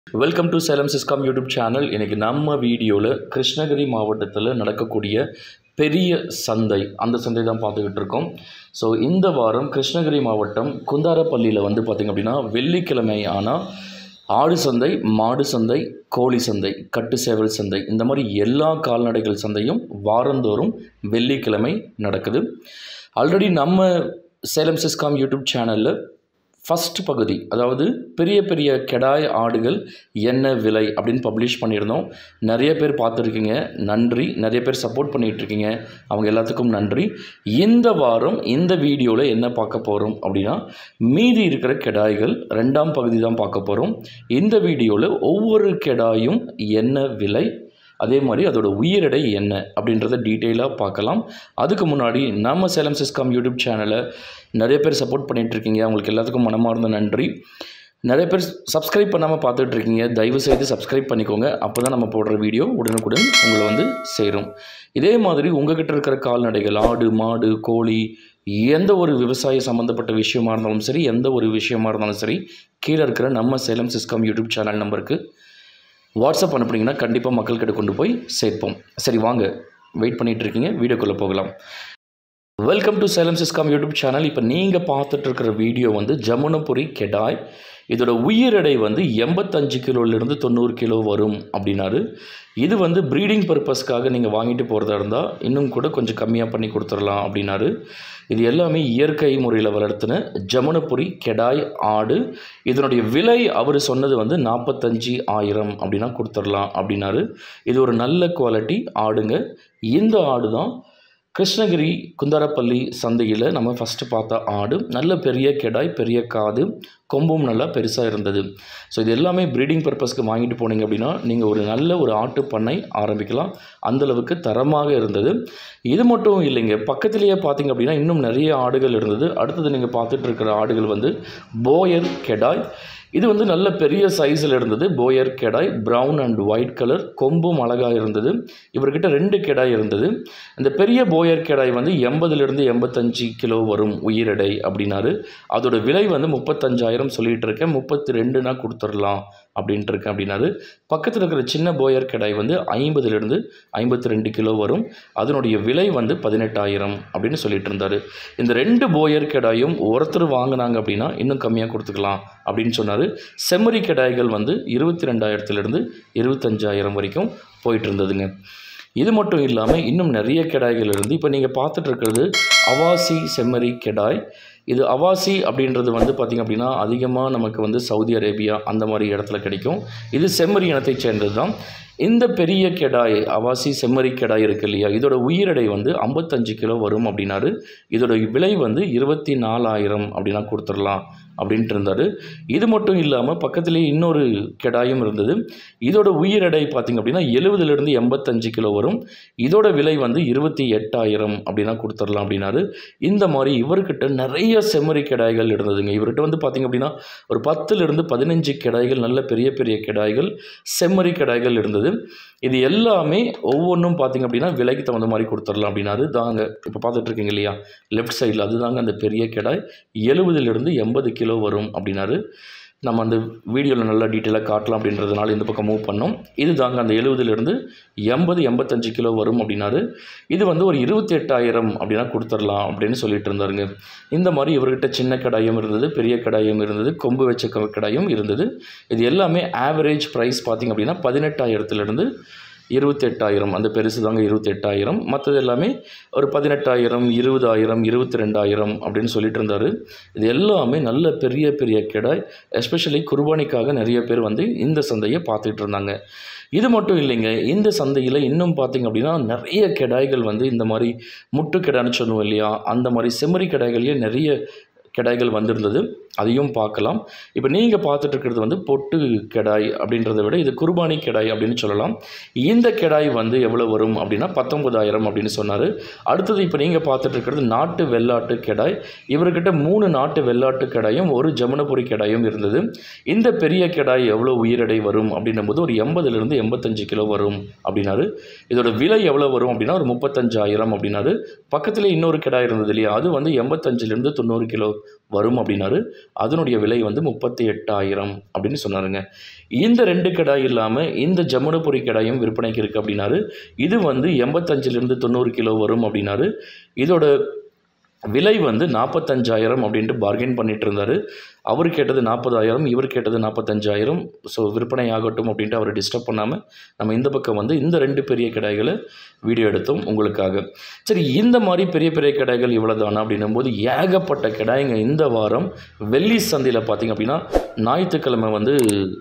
welcome to Salem Siscom YouTube channel இன்றைக்கி நம்ம வீடியோவில் கிருஷ்ணகிரி மாவட்டத்தில் நடக்கக்கூடிய பெரிய சந்தை அந்த சந்தை தான் பார்த்துக்கிட்டு இருக்கோம் ஸோ இந்த வாரம் கிருஷ்ணகிரி மாவட்டம் குந்தாரப்பள்ளியில் வந்து பார்த்திங்க அப்படின்னா வெள்ளிக்கிழமை ஆனால் ஆடு சந்தை மாடு சந்தை கோழி சந்தை கட்டு சேவல் சந்தை இந்த மாதிரி எல்லா கால்நடைகள் சந்தையும் வாரந்தோறும் வெள்ளிக்கிழமை நடக்குது ஆல்ரெடி நம்ம சேலம் சிஸ்காம் யூடியூப் சேனலில் ஃபஸ்ட் பகுதி அதாவது பெரிய பெரிய கெடாய் ஆடுகள் என்ன விலை அப்படின்னு பப்ளிஷ் பண்ணியிருந்தோம் நிறைய பேர் பார்த்துருக்கீங்க நன்றி நிறைய பேர் சப்போர்ட் பண்ணிகிட்டு இருக்கீங்க அவங்க எல்லாத்துக்கும் நன்றி இந்த வாரம் இந்த வீடியோவில் என்ன பார்க்க போகிறோம் அப்படின்னா மீதி இருக்கிற கெடாய்கள் ரெண்டாம் பகுதி தான் பார்க்க போகிறோம் இந்த வீடியோவில் ஒவ்வொரு கெடாயும் என்ன விலை அதே மாதிரி அதோட உயிரிடை என்ன அப்படின்றத டீட்டெயிலாக பார்க்கலாம் அதுக்கு முன்னாடி நம்ம சேலம் சிஸ்காம் யூடியூப் சேனலை நிறைய பேர் சப்போர்ட் பண்ணிட்டு இருக்கீங்க அவங்களுக்கு எல்லாத்துக்கும் மனமார்ந்த நன்றி நிறைய பேர் சப்ஸ்கிரைப் பண்ணாமல் பார்த்துட்டு இருக்கீங்க தயவு செய்து சப்ஸ்கிரைப் பண்ணிக்கோங்க அப்போ தான் நம்ம போடுற வீடியோ உடனுக்குடன் உங்களை வந்து சேரும் இதே மாதிரி உங்ககிட்ட இருக்கிற கால்நடைகள் ஆடு மாடு கோழி எந்த ஒரு விவசாய சம்மந்தப்பட்ட விஷயமா இருந்தாலும் சரி எந்த ஒரு விஷயமா இருந்தாலும் சரி கீழே இருக்கிற நம்ம சேலம் சிஸ்காம் யூடியூப் சேனல் நம்பருக்கு வாட்ஸ்அப் அனுப்புனீங்கன்னா கண்டிப்பாக மக்கள்கிட்ட கொண்டு போய் சேர்ப்போம் சரி வாங்க வெயிட் பண்ணிகிட்டு இருக்கீங்க வீடியோக்குள்ளே போகலாம் welcome to Salem Siscom YouTube channel இப்போ நீங்கள் பார்த்துட்டு இருக்கிற வீடியோ வந்து ஜமுனபுரி கெடாய் இதோட உயிரிடை வந்து எண்பத்தஞ்சு கிலோலேருந்து தொண்ணூறு கிலோ வரும் அப்படின்னாரு இது வந்து ப்ரீடிங் பர்பஸ்க்காக நீங்கள் வாங்கிட்டு போகிறதா இருந்தால் இன்னும் கூட கொஞ்சம் கம்மியாக பண்ணி கொடுத்துடலாம் அப்படின்னாரு இது எல்லாமே இயற்கை முறையில் வளர்த்தின ஜமுனபுரி கெடாய் ஆடு இதனுடைய விலை அவர் சொன்னது வந்து நாற்பத்தஞ்சு ஆயிரம் அப்படின்னா கொடுத்துடலாம் அப்படின்னாரு இது ஒரு நல்ல குவாலிட்டி ஆடுங்க இந்த ஆடு தான் கிருஷ்ணகிரி குந்தாரப்பள்ளி சந்தையில் நம்ம ஃபஸ்ட்டு பார்த்த ஆடு நல்ல பெரிய கெடாய் பெரிய காது கொம்பும் நல்லா பெருசாக இருந்தது ஸோ இது எல்லாமே ப்ரீடிங் பர்பஸ்க்கு வாங்கிட்டு போனீங்க அப்படின்னா நீங்கள் ஒரு நல்ல ஒரு ஆட்டு பண்ணை ஆரம்பிக்கலாம் அந்தளவுக்கு தரமாக இருந்தது இது மட்டும் இல்லைங்க பக்கத்துலேயே பார்த்தீங்க அப்படின்னா இன்னும் நிறைய ஆடுகள் இருந்தது அடுத்தது நீங்கள் பார்த்துட்டு இருக்கிற ஆடுகள் வந்து போயர் கெடாய் இது வந்து நல்ல பெரிய சைஸில் இருந்தது போயர் கெடாய் ப்ரௌன் அண்ட் ஒயிட் கலர் கொம்பும் அழகாக இருந்தது இவர்கிட்ட ரெண்டு கெடாய் இருந்தது இந்த பெரிய போயர் கெடாய் வந்து எண்பதுலேருந்து எண்பத்தஞ்சு கிலோ வரும் உயிரிடை அப்படின்னாரு அதோட விலை வந்து முப்பத்தஞ்சாயிரம் சொல்லிகிட்டு இருக்கேன் முப்பத்தி ரெண்டுனா கொடுத்துடலாம் அப்படின்ட்டு இருக்கேன் அப்படின்னாரு பக்கத்தில் இருக்கிற சின்ன போயர் கெடாய் வந்து ஐம்பதுலேருந்து ஐம்பத்தி ரெண்டு கிலோ வரும் அதனுடைய விலை வந்து பதினெட்டாயிரம் அப்படின்னு சொல்லிட்டு இருந்தார் இந்த ரெண்டு போயர் கெடாயும் ஒருத்தர் வாங்கினாங்க அப்படின்னா இன்னும் கம்மியாக கொடுத்துக்கலாம் அப்படின்னு சொன்னார் செம்மறி கெடாய்கள் வந்து இருபத்தி ரெண்டாயிரத்துலேருந்து இருபத்தஞ்சாயிரம் வரைக்கும் போயிட்டு இருந்ததுங்க இது மட்டும் இல்லாமல் இன்னும் நிறைய கெடாய்கள் இருந்து இப்போ நீங்கள் பார்த்துட்டு இருக்கிறது அவாசி செம்மறி கெடாய் இது அவாசி அப்படின்றது வந்து பார்த்திங்க அப்படின்னா அதிகமாக நமக்கு வந்து சவுதி அரேபியா அந்த மாதிரி இடத்துல கிடைக்கும் இது செம்மறி இனத்தை சேர்ந்தது தான் இந்த பெரிய கெடாய் அவாசி செம்மறி கெடாய் இருக்கு இல்லையா இதோட உயிரிடை வந்து ஐம்பத்தஞ்சு கிலோ வரும் அப்படின்னாரு இதோட விலை வந்து இருபத்தி நாலாயிரம் அப்படின்னா கொடுத்துடலாம் அப்படின்ட்டு இருந்தார் இது மட்டும் இல்லாமல் பக்கத்துலேயே இன்னொரு கெடாயும் இருந்தது இதோட உயிரிடை பார்த்திங்க அப்படின்னா எழுபதுலேருந்து எண்பத்தஞ்சு கிலோ வரும் இதோட விலை வந்து இருபத்தி எட்டாயிரம் அப்படின்னா கொடுத்துடலாம் அப்படின்னாரு இந்த மாதிரி இவர்கிட்ட நிறைய செம்மறி கெடாய்கள் இருந்ததுங்க இவர்கிட்ட வந்து பார்த்திங்க அப்படின்னா ஒரு பத்துலேருந்து பதினஞ்சு கெடாய்கள் நல்ல பெரிய பெரிய கெடாய்கள் செம்மறி கெடாய்கள் இருந்தது இது எல்லாமே ஒவ்வொன்றும் பார்த்திங்க அப்படின்னா விலைக்கு தகுந்த மாதிரி கொடுத்துடலாம் அப்படின்னாரு தாங்க இப்போ பார்த்துட்டு இருக்கீங்க இல்லையா லெஃப்ட் சைடில் அதுதாங்க அந்த பெரிய கெடாய் எழுபதுலேருந்து எண்பது கிலோ வரும் அப்படின்னாரு நம்ம அந்த வீடியோவில் நல்லா டீட்டெயிலாக காட்டலாம் அப்படின்றதுனால இந்த பக்கம் மூவ் பண்ணோம் இது தாங்க அந்த எழுபதுலேருந்து எண்பது எண்பத்தஞ்சு கிலோ வரும் அப்படின்னாரு இது வந்து ஒரு இருபத்தி எட்டாயிரம் அப்படின்னா கொடுத்துடலாம் அப்படின்னு சொல்லிட்டு இருந்தாருங்க இந்த மாதிரி இவர்கிட்ட சின்ன கடாயும் இருந்தது பெரிய கடாயும் இருந்தது கொம்பு வச்ச க- கடாயும் இருந்தது இது எல்லாமே ஆவரேஜ் ப்ரைஸ் பார்த்திங்க அப்படின்னா பதினெட்டாயிரத்துலேருந்து இருபத்தெட்டாயிரம் அந்த பெருசு தாங்க இருபத்தெட்டாயிரம் மற்றது எல்லாமே ஒரு பதினெட்டாயிரம் இருபதாயிரம் இருபத்தி ரெண்டாயிரம் அப்படின்னு சொல்லிட்டு இருந்தார் இது எல்லாமே நல்ல பெரிய பெரிய கெடாய் எஸ்பெஷலி குர்பானிக்காக நிறைய பேர் வந்து இந்த சந்தையை பார்த்துட்டு இருந்தாங்க இது மட்டும் இல்லைங்க இந்த சந்தையில் இன்னும் பார்த்தீங்க அப்படின்னா நிறைய கெடாய்கள் வந்து இந்த மாதிரி முட்டு கெடான்னு சொல்லுவோம் இல்லையா அந்த மாதிரி செம்மறி கெடாய்கள்லேயே நிறைய கெடாய்கள் வந்திருந்தது அதையும் பார்க்கலாம் இப்போ நீங்கள் பார்த்துட்டு இருக்கிறது வந்து பொட்டு கெடாய் அப்படின்றத விட இது குர்பானி கெடாய் அப்படின்னு சொல்லலாம் இந்த கெடாய் வந்து எவ்வளோ வரும் அப்படின்னா பத்தொன்பதாயிரம் அப்படின்னு சொன்னார் அடுத்தது இப்போ நீங்கள் பார்த்துட்டு இருக்கிறது நாட்டு வெள்ளாட்டு கெடாய் இவர்கிட்ட மூணு நாட்டு வெள்ளாட்டு கெடாயும் ஒரு ஜமுனபுரி கெடாயும் இருந்தது இந்த பெரிய கெடாய் எவ்வளோ உயிரிடை வரும் அப்படின்னும் போது ஒரு எண்பதுலேருந்து எண்பத்தஞ்சு கிலோ வரும் அப்படின்னாரு இதோட விலை எவ்வளோ வரும் அப்படின்னா ஒரு முப்பத்தஞ்சாயிரம் அப்படின்னாரு பக்கத்தில் இன்னொரு கெடாய் இருந்தது இல்லையா அது வந்து எண்பத்தஞ்சிலேருந்து தொண்ணூறு கிலோ வரும் அப்படின்னாரு அதனுடைய விலை வந்து முப்பத்தி எட்டாயிரம் அப்படின்னு சொன்னாருங்க இந்த ரெண்டு கிடாய் இல்லாமல் இந்த ஜமுனபுரி கிடாயும் விற்பனைக்கு இருக்குது அப்படின்னாரு இது வந்து எண்பத்தஞ்சிலிருந்து தொண்ணூறு கிலோ வரும் அப்படின்னாரு இதோட விலை வந்து நாற்பத்தஞ்சாயிரம் அப்படின்ட்டு பார்கெயின் பண்ணிட்டு இருந்தார் அவர் கேட்டது நாற்பதாயிரம் இவர் கேட்டது நாற்பத்தஞ்சாயிரம் ஸோ விற்பனை ஆகட்டும் அப்படின்ட்டு அவர் டிஸ்டர்ப் பண்ணாமல் நம்ம இந்த பக்கம் வந்து இந்த ரெண்டு பெரிய கிடாய்களை வீடியோ எடுத்தோம் உங்களுக்காக சரி இந்த மாதிரி பெரிய பெரிய கிடாய்கள் இவ்வளோ தானா அப்படின்னும் போது ஏகப்பட்ட கிடாய்ங்க இந்த வாரம் வெள்ளி சந்தையில் பார்த்தீங்க அப்படின்னா ஞாயிற்றுக்கிழமை வந்து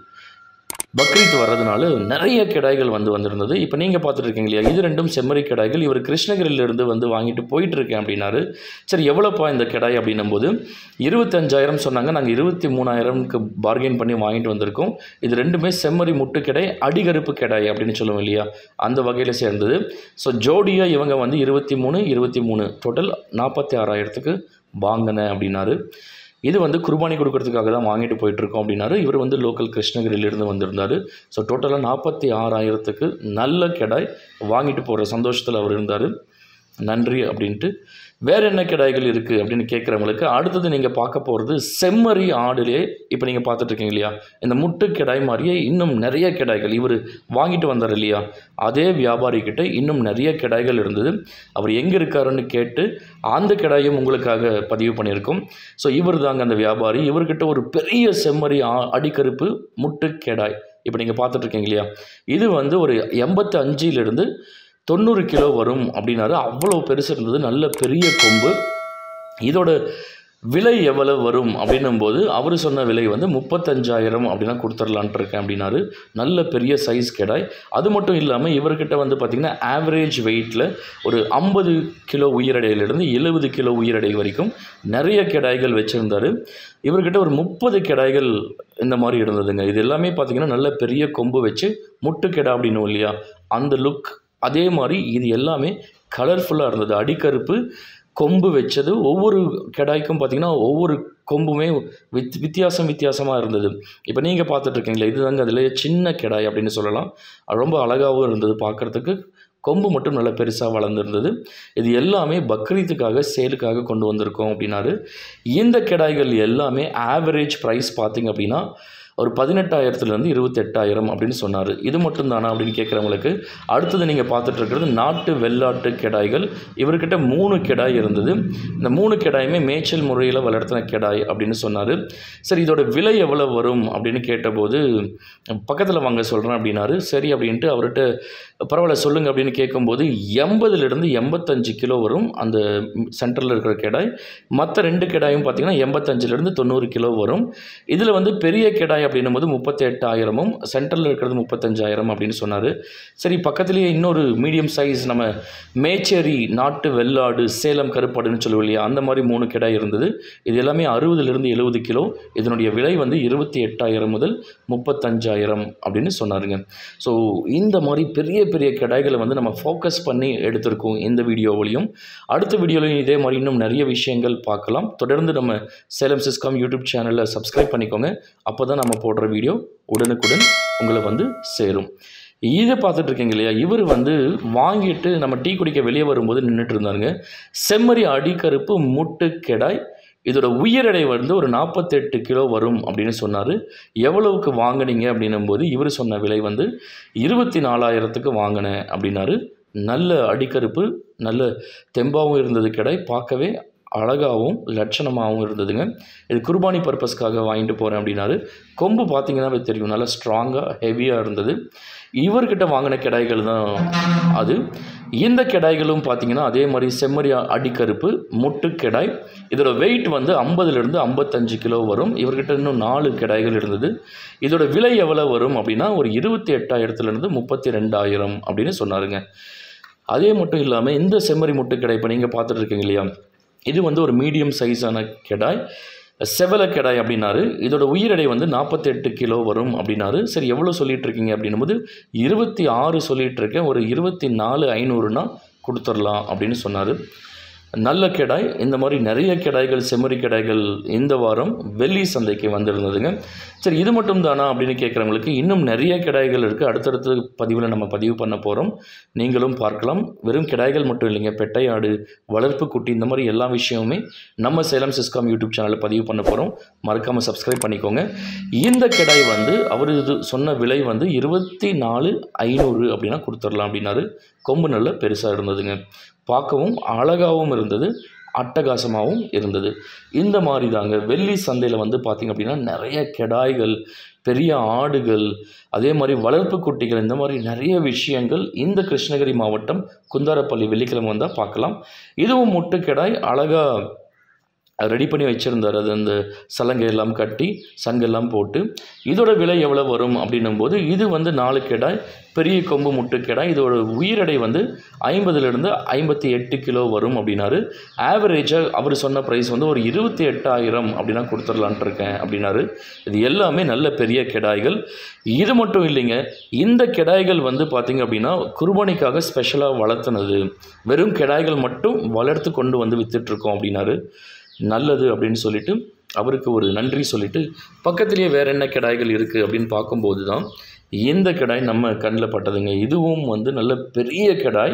பக்ரீத் வர்றதுனால நிறைய கிடாய்கள் வந்து வந்திருந்தது இப்போ நீங்கள் பார்த்துட்டு இருக்கீங்க இல்லையா இது ரெண்டும் செம்மறி கிடாய்கள் இவர் கிருஷ்ணகிரியிலிருந்து வந்து வாங்கிட்டு போயிட்டு இருக்கேன் அப்படின்னாரு சரி எவ்வளோப்பா இந்த கிடாய் அப்படின்னும் போது இருபத்தஞ்சாயிரம் சொன்னாங்க நாங்கள் இருபத்தி மூணாயிரம்க்கு பார்கெயின் பண்ணி வாங்கிட்டு வந்திருக்கோம் இது ரெண்டுமே செம்மறி முட்டு கிடாய் அடிகருப்பு கிடாய் அப்படின்னு சொல்லுவோம் இல்லையா அந்த வகையில் சேர்ந்தது ஸோ ஜோடியாக இவங்க வந்து இருபத்தி மூணு இருபத்தி மூணு டோட்டல் நாற்பத்தி ஆறாயிரத்துக்கு வாங்கினேன் அப்படின்னாரு இது வந்து குர்பானி கொடுக்கறதுக்காக தான் வாங்கிட்டு போயிட்டுருக்கோம் அப்படின்னாரு இவர் வந்து லோக்கல் கிருஷ்ணகிரியிலிருந்து வந்திருந்தார் ஸோ டோட்டலாக நாற்பத்தி ஆறாயிரத்துக்கு நல்ல கிடாய் வாங்கிட்டு போகிற சந்தோஷத்தில் அவர் இருந்தார் நன்றி அப்படின்ட்டு வேறு என்ன கிடாய்கள் இருக்குது அப்படின்னு கேட்குறவங்களுக்கு அடுத்தது நீங்கள் பார்க்க போகிறது செம்மறி ஆடுலே இப்போ நீங்கள் பார்த்துட்டு இருக்கீங்க இல்லையா இந்த முட்டு கிடாய் மாதிரியே இன்னும் நிறைய கிடாய்கள் இவர் வாங்கிட்டு வந்தார் இல்லையா அதே வியாபாரி கிட்ட இன்னும் நிறைய கிடாய்கள் இருந்தது அவர் எங்கே இருக்காருன்னு கேட்டு அந்த கிடாயும் உங்களுக்காக பதிவு பண்ணியிருக்கோம் ஸோ இவர் தாங்க அந்த வியாபாரி இவர்கிட்ட ஒரு பெரிய செம்மறி ஆ அடிக்கருப்பு முட்டு கிடாய் இப்போ நீங்கள் பார்த்துட்டு இருக்கீங்க இல்லையா இது வந்து ஒரு எண்பத்து அஞ்சிலிருந்து தொண்ணூறு கிலோ வரும் அப்படின்னாரு அவ்வளோ பெருசு இருந்தது நல்ல பெரிய கொம்பு இதோட விலை எவ்வளவு வரும் அப்படின்னும் போது அவர் சொன்ன விலை வந்து முப்பத்தஞ்சாயிரம் அப்படின்னா கொடுத்துடலான்ட்டு இருக்கேன் அப்படின்னாரு நல்ல பெரிய சைஸ் கிடாய் அது மட்டும் இல்லாமல் இவர்கிட்ட வந்து பார்த்திங்கன்னா ஆவரேஜ் வெயிட்டில் ஒரு ஐம்பது கிலோ உயிரடையிலிருந்து எழுபது கிலோ உயிரடை வரைக்கும் நிறைய கிடாய்கள் வச்சுருந்தார் இவர்கிட்ட ஒரு முப்பது கிடாய்கள் இந்த மாதிரி இருந்ததுங்க இது எல்லாமே பார்த்திங்கன்னா நல்ல பெரிய கொம்பு வச்சு முட்டு கிடா அப்படின்னு இல்லையா அந்த லுக் அதே மாதிரி இது எல்லாமே கலர்ஃபுல்லாக இருந்தது அடிக்கருப்பு கொம்பு வச்சது ஒவ்வொரு கிடாய்க்கும் பார்த்திங்கன்னா ஒவ்வொரு கொம்புமே வித் வித்தியாசம் வித்தியாசமாக இருந்தது இப்போ நீங்கள் பார்த்துட்ருக்கீங்களா இதுதாங்க அதில் சின்ன கிடாய் அப்படின்னு சொல்லலாம் அது ரொம்ப அழகாகவும் இருந்தது பார்க்குறதுக்கு கொம்பு மட்டும் நல்லா பெருசாக வளர்ந்துருந்தது இது எல்லாமே பக்ரீத்துக்காக சேலுக்காக கொண்டு வந்திருக்கோம் அப்படின்னாரு இந்த கிடாய்கள் எல்லாமே ஆவரேஜ் ப்ரைஸ் பார்த்திங்க அப்படின்னா ஒரு பதினெட்டாயிரத்துலேருந்து இருபத்தெட்டாயிரம் அப்படின்னு சொன்னார் இது மட்டும் தானா அப்படின்னு கேட்குறவங்களுக்கு அடுத்தது நீங்கள் பார்த்துட்டு இருக்கிறது நாட்டு வெள்ளாட்டு கிடாய்கள் இவர்கிட்ட மூணு கிடாய் இருந்தது இந்த மூணு கிடாயுமே மேய்ச்சல் முறையில் வளர்த்தின கிடாய் அப்படின்னு சொன்னார் சரி இதோட விலை எவ்வளோ வரும் அப்படின்னு கேட்டபோது பக்கத்தில் வாங்க சொல்கிறேன் அப்படின்னாரு சரி அப்படின்ட்டு அவர்கிட்ட பரவாயில்ல சொல்லுங்கள் அப்படின்னு கேட்கும்போது எண்பதுலேருந்து எண்பத்தஞ்சு கிலோ வரும் அந்த சென்டரில் இருக்கிற கிடாய் மற்ற ரெண்டு கிடாயும் பார்த்திங்கன்னா எண்பத்தஞ்சிலேருந்து தொண்ணூறு கிலோ வரும் இதில் வந்து பெரிய கிடாய் அப்படின்னும் போது முப்பத்தி எட்டாயிரமும் சென்டரில் இருக்கிறது முப்பத்தஞ்சாயிரம் அப்படின்னு சொன்னார் சரி பக்கத்துலேயே இன்னொரு மீடியம் சைஸ் நம்ம மேச்சேரி நாட்டு வெள்ளாடு சேலம் கருப்பாடுன்னு சொல்லுவோம் இல்லையா அந்த மாதிரி மூணு கிடாய் இருந்தது இது எல்லாமே அறுபதுலேருந்து எழுபது கிலோ இதனுடைய விலை வந்து இருபத்தி எட்டாயிரம் முதல் முப்பத்தஞ்சாயிரம் அப்படின்னு சொன்னாருங்க ஸோ இந்த மாதிரி பெரிய பெரிய கிடாய்களை வந்து நம்ம ஃபோக்கஸ் பண்ணி எடுத்திருக்கோம் இந்த வீடியோவிலையும் அடுத்த வீடியோலையும் இதே மாதிரி இன்னும் நிறைய விஷயங்கள் பார்க்கலாம் தொடர்ந்து நம்ம சேலம் சிஸ்காம் யூடியூப் சேனலில் சப்ஸ்கிரைப் பண்ணிக்கோங்க அப்போ தான் நம்ம போடுற வீடியோ உடனுக்குடன் உங்களை வந்து சேரும் இதை பார்த்துட்டு இருக்கீங்க இல்லையா இவர் வந்து வாங்கிட்டு நம்ம டீ குடிக்க வெளியே வரும்போது நின்றுட்டு இருந்தாருங்க செம்மறி அடிக்கருப்பு முட்டு கெடாய் இதோட உயிரெடை வந்து ஒரு நாற்பத்தெட்டு கிலோ வரும் அப்படின்னு சொன்னார் எவ்வளவுக்கு வாங்குனீங்க அப்படின்னும் போது இவர் சொன்ன விலை வந்து இருபத்தி நாலாயிரத்துக்கு வாங்கினேன் அப்படின்னாரு நல்ல அடிக்கருப்பு நல்ல தெம்பாகவும் இருந்தது கிடை பார்க்கவே அழகாகவும் லட்சணமாகவும் இருந்ததுங்க இது குர்பானி பர்பஸ்க்காக வாங்கிட்டு போகிறேன் அப்படின்னாரு கொம்பு பார்த்தீங்கன்னாவே தெரியும் நல்லா ஸ்ட்ராங்காக ஹெவியாக இருந்தது இவர்கிட்ட வாங்கின கிடாய்கள் தான் அது இந்த கிடாய்களும் பார்த்தீங்கன்னா அதே மாதிரி செம்மறி அடிக்கருப்பு முட்டு கிடாய் இதோட வெயிட் வந்து ஐம்பதுலேருந்து ஐம்பத்தஞ்சு கிலோ வரும் இவர்கிட்ட இன்னும் நாலு கிடாய்கள் இருந்தது இதோட விலை எவ்வளோ வரும் அப்படின்னா ஒரு இருபத்தி எட்டாயிரத்துலேருந்து முப்பத்தி ரெண்டாயிரம் அப்படின்னு சொன்னாருங்க அதே மட்டும் இல்லாமல் இந்த செம்மறி முட்டு கிடாய் இப்போ நீங்கள் பார்த்துட்டு இருக்கீங்க இல்லையா இது வந்து ஒரு மீடியம் சைஸான கிடாய் செவல கிடாய் அப்படின்னாரு இதோட உயிரெடை வந்து நாற்பத்தெட்டு கிலோ வரும் அப்படின்னாரு சரி எவ்வளோ சொல்லிட்டு இருக்கீங்க அப்படின்னும் போது இருபத்தி ஆறு சொல்லிட்டு இருக்கேன் ஒரு இருபத்தி நாலு ஐநூறுனா கொடுத்துடலாம் அப்படின்னு சொன்னார் நல்ல கிடாய் இந்த மாதிரி நிறைய கிடாய்கள் செம்மறி கிடாய்கள் இந்த வாரம் வெள்ளி சந்தைக்கு வந்திருந்ததுங்க சரி இது மட்டும் தானா அப்படின்னு கேட்குறவங்களுக்கு இன்னும் நிறைய கிடாய்கள் இருக்குது அடுத்தடுத்த பதிவில் நம்ம பதிவு பண்ண போகிறோம் நீங்களும் பார்க்கலாம் வெறும் கிடாய்கள் மட்டும் இல்லைங்க பெட்டை ஆடு வளர்ப்பு குட்டி இந்த மாதிரி எல்லா விஷயமுமே நம்ம சேலம் சிஸ்காம் யூடியூப் சேனலில் பதிவு பண்ண போகிறோம் மறக்காமல் சப்ஸ்கிரைப் பண்ணிக்கோங்க இந்த கிடாய் வந்து அவர் இது சொன்ன விலை வந்து இருபத்தி நாலு ஐநூறு அப்படின்னா கொடுத்துடலாம் அப்படின்னாரு கொம்பு நல்ல பெருசாக இருந்ததுங்க பார்க்கவும் அழகாகவும் இருந்தது அட்டகாசமாகவும் இருந்தது இந்த மாதிரி தாங்க வெள்ளி சந்தையில் வந்து பார்த்திங்க அப்படின்னா நிறைய கெடாய்கள் பெரிய ஆடுகள் அதே மாதிரி வளர்ப்பு குட்டிகள் இந்த மாதிரி நிறைய விஷயங்கள் இந்த கிருஷ்ணகிரி மாவட்டம் குந்தாரப்பள்ளி வெள்ளிக்கிழமை வந்தால் பார்க்கலாம் இதுவும் முட்டுக்கெடாய் அழகாக ரெடி பண்ணி வச்சுருந்தார் அது அந்த சலங்கை எல்லாம் கட்டி சங்கெல்லாம் போட்டு இதோட விலை எவ்வளோ வரும் அப்படின்னும் போது இது வந்து நாலு கெடாய் பெரிய கொம்பு முட்டு கெடாய் இதோட உயிரெடை வந்து ஐம்பதுலேருந்து ஐம்பத்தி எட்டு கிலோ வரும் அப்படின்னாரு ஆவரேஜாக அவர் சொன்ன ப்ரைஸ் வந்து ஒரு இருபத்தி எட்டாயிரம் அப்படின்னா கொடுத்துடலான்ட்டு இருக்கேன் அப்படின்னாரு இது எல்லாமே நல்ல பெரிய கெடாய்கள் இது மட்டும் இல்லைங்க இந்த கெடாய்கள் வந்து பார்த்திங்க அப்படின்னா குர்பானிக்காக ஸ்பெஷலாக வளர்த்துனது வெறும் கெடாய்கள் மட்டும் வளர்த்து கொண்டு வந்து வித்துட்ருக்கோம் அப்படின்னாரு நல்லது அப்படின்னு சொல்லிட்டு அவருக்கு ஒரு நன்றி சொல்லிட்டு பக்கத்துலேயே வேற என்ன கிடாய்கள் இருக்குது அப்படின்னு பார்க்கும்போது தான் இந்த கிடாய் நம்ம கண்ணில் பட்டதுங்க இதுவும் வந்து நல்ல பெரிய கிடாய்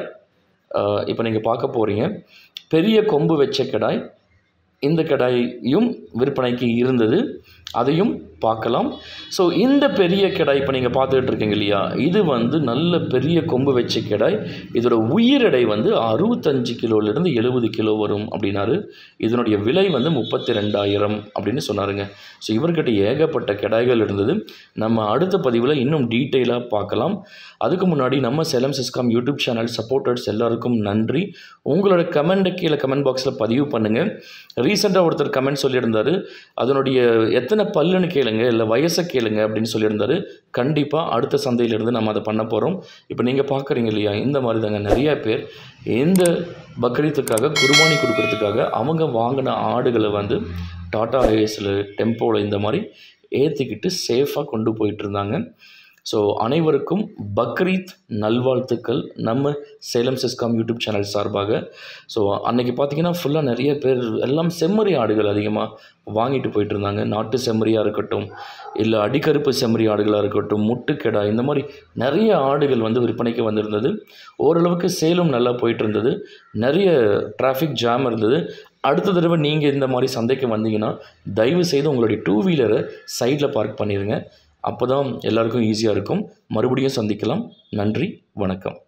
இப்போ நீங்கள் பார்க்க போகிறீங்க பெரிய கொம்பு வச்ச கிடாய் இந்த கிடாயும் விற்பனைக்கு இருந்தது அதையும் பார்க்கலாம் ஸோ இந்த பெரிய கிடாய் இப்போ நீங்கள் பார்த்துக்கிட்டு இருக்கீங்க இல்லையா இது வந்து நல்ல பெரிய கொம்பு வச்ச கிடாய் இதோட உயிரெடை வந்து அறுபத்தஞ்சு கிலோலேருந்து எழுபது கிலோ வரும் அப்படின்னாரு இதனுடைய விலை வந்து முப்பத்தி ரெண்டாயிரம் அப்படின்னு சொன்னாருங்க ஸோ இவர்கிட்ட ஏகப்பட்ட கிடாய்கள் இருந்தது நம்ம அடுத்த பதிவில் இன்னும் டீட்டெயிலாக பார்க்கலாம் அதுக்கு முன்னாடி நம்ம Salem Siscom YouTube channel supporters எல்லாருக்கும் நன்றி உங்களோட கமெண்ட்டை கீழே கமெண்ட் பாக்ஸில் பதிவு பண்ணுங்கள் ரீசெண்டாக ஒருத்தர் கமெண்ட் சொல்லியிருந்தார் அதனுடைய எத்தனை பல்லுன்னு கேளுங்க இல்லை வயசை கேளுங்க அப்படின்னு சொல்லியிருந்தாரு கண்டிப்பாக அடுத்த சந்தையிலிருந்து நம்ம அதை பண்ண போகிறோம் இப்போ நீங்கள் பார்க்குறீங்க இல்லையா இந்த மாதிரி தாங்க நிறையா பேர் இந்த பக்ரீத்துக்காக குர்பானி கொடுக்கறதுக்காக அவங்க வாங்கின ஆடுகளை வந்து டாடா ஏஸில் டெம்போவில் இந்த மாதிரி ஏற்றிக்கிட்டு சேஃபாக கொண்டு போயிட்டு இருந்தாங்க ஸோ அனைவருக்கும் பக்ரீத் நல்வாழ்த்துக்கள் நம்ம சேலம் சிஸ்காம் யூடியூப் சேனல் சார்பாக ஸோ அன்னைக்கு பார்த்தீங்கன்னா ஃபுல்லாக நிறைய பேர் எல்லாம் செம்மறி ஆடுகள் அதிகமாக வாங்கிட்டு போயிட்டு இருந்தாங்க நாட்டு செம்மறியாக இருக்கட்டும் இல்லை அடிக்கருப்பு செம்மறி ஆடுகளாக இருக்கட்டும் முட்டுக்கெடா இந்த மாதிரி நிறைய ஆடுகள் வந்து விற்பனைக்கு வந்திருந்தது ஓரளவுக்கு சேலும் நல்லா போயிட்டு இருந்தது நிறைய டிராஃபிக் ஜாம் இருந்தது அடுத்த தடவை நீங்கள் இந்த மாதிரி சந்தைக்கு வந்தீங்கன்னா தயவு செய்து உங்களுடைய டூ வீலரை சைடில் பார்க் பண்ணிடுங்க அப்போ தான் எல்லாருக்கும் ஈஸியாக இருக்கும் மறுபடியும் சந்திக்கலாம் நன்றி வணக்கம்